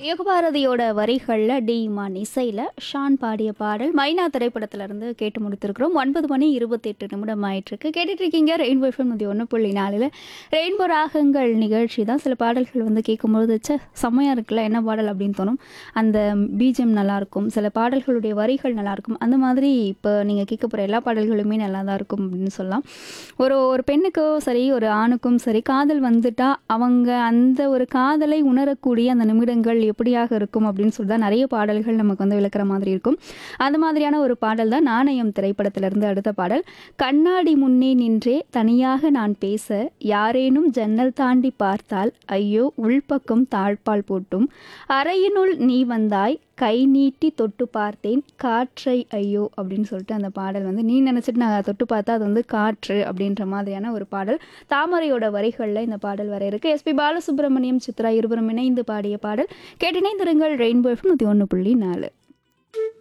யுகபாரதியோட வரிகளில் டி இமான் இசையில் ஷான் பாடிய பாடல் மைனா திரைப்படத்திலிருந்து கேட்டு முடித்திருக்கிறோம் ஒன்பது மணி இருபத்தெட்டு நிமிடம் ஆயிட்டிருக்கு கேட்டுட்டு இருக்கீங்க ரெயின்போ எஃப்எம் நூற்றி ஒன்று புள்ளி நாலில் ரெயின்போ ராகங்கள் நிகழ்ச்சி தான் சில பாடல்கள் வந்து கேட்கும்பொழுது ச்சே செம்மையாக இருக்குல்ல என்ன பாடல் அப்படின்னு தோணும் அந்த பீஜம் நல்லாயிருக்கும் சில பாடல்களுடைய வரிகள் நல்லாயிருக்கும் அந்த மாதிரி இப்போ நீங்கள் கேட்க போகிற எல்லா பாடல்களுமே நல்லா தான் இருக்கும் அப்படின்னு சொல்லலாம் ஒரு ஒரு பெண்ணுக்கோ சரி ஒரு ஆணுக்கும் சரி காதல் வந்துட்டா அவங்க அந்த ஒரு காதலை உணரக்கூடிய அந்த நிமிடங்கள் எப்படியாக இருக்கும் அப்படின்னு சொல்லி தான் நிறைய பாடல்கள் நமக்கு வந்து விளக்குற மாதிரி இருக்கும் அந்த மாதிரியான ஒரு பாடல் தான் நாணயம் திரைப்படத்திலிருந்து அடுத்த பாடல் கண்ணாடி முன்னே நின்றே தனியாக நான் பேச யாரேனும் ஜன்னல் தாண்டி பார்த்தால் ஐயோ உள்பக்கம் தாழ்பால் போட்டும் அறையினுள் நீ வந்தாய் கை நீட்டி தொட்டு பார்த்தேன் காற்றை ஐயோ அப்படின்னு சொல்லிட்டு அந்த பாடல் வந்து நீ நினச்சிட்டு நான் தொட்டு பார்த்தா அது வந்து காற்று அப்படின்ற மாதிரியான ஒரு பாடல் தாமரையோட வரிகளில் இந்த பாடல் வர இருக்கு எஸ்பி பாலசுப்ரமணியம் சித்ரா இருவரும் இணைந்து பாடிய பாடல் கேட்டிணைந்திருங்கள் ரெயின்போ எஃப் நூற்றி ஒன்று புள்ளி நாலு